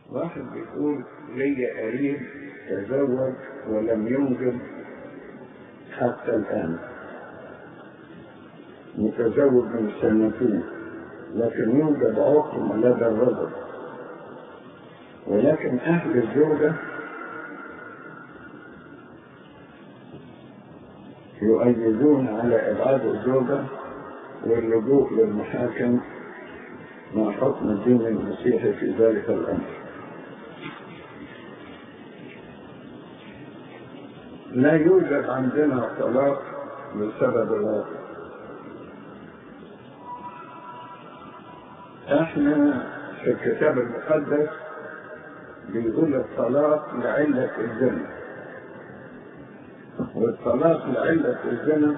واحد بيقول لي قريب تزوج ولم ينجب حتى الآن متزوج من سنتين لكن يوجد عقم لدى الرجل ولكن أهل الزوجة يؤيدون على إبعاد الزوجة واللجوء للمحاكم مع حكم الدين المسيحي في ذلك الأمر لا يوجد عندنا طلاق بسبب الواقع احنا في الكتاب المقدس بيقول الطلاق لعلة الزنا والطلاق لعلة الزنا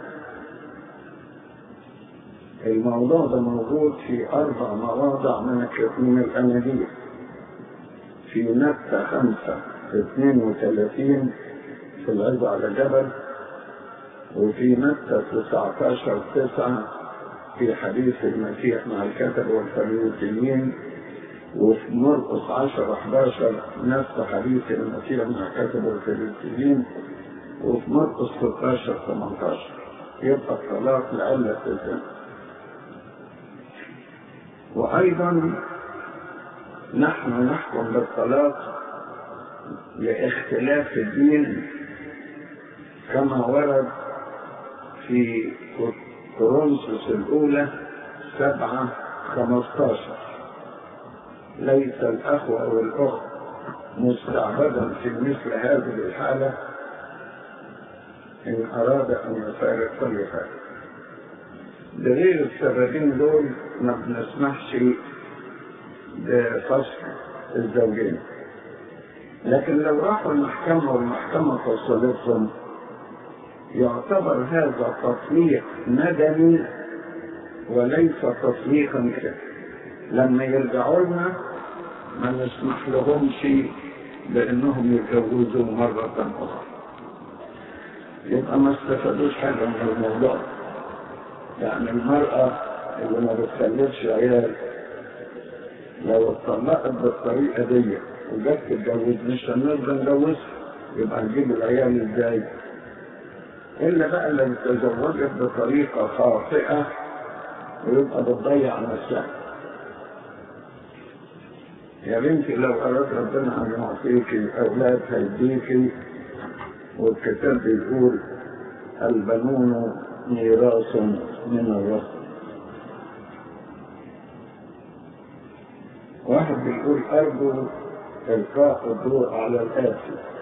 الموضوع ده موجود في أربع مواضع من من الأناجيل في متى خمسة اثنين وثلاثين في العزة على جبل وفي متى 19 تسعة في حديث المسيح مع الكتب والفريسيين وفي مرقس 10 11 نفس حديث المسيح مع الكتب والفريسيين وفي مرقس 16 18 يبقى الطلاق لعلة الزنا وأيضا نحن نحكم بالطلاق لاختلاف الدين كما ورد في كورنثوس الأولى سبعة خمستاشر ليس الأخ أو الأخت مستعبدا في مثل هذه الحالة إن أراد أن يفارق فليفارق بغير السببين دول ما بنسمحش بفصل الزوجين لكن لو راحوا المحكمة والمحكمة فصلتهم يعتبر هذا تطليق مدني وليس تطليقا كده لما يرجعوا لنا ما نسمح لهمش بانهم يتجوزوا مرة اخرى يبقى ما استفادوش حاجة من الموضوع يعني المرأة اللي ما بتخلفش عيال لو اتطلقت بالطريقة دي وجت تتجوز مش هنقدر نجوزها يبقى نجيب العيال ازاي؟ إلا بقى اللي تزوجت بطريقة خاطئة ويبقى بتضيع نفسها يا بنتي لو أراد ربنا أن يعطيكي أولاد هيديكي والكتاب بيقول البنون ميراث من الرب واحد بيقول أرجو إلقاء الضوء على الآتي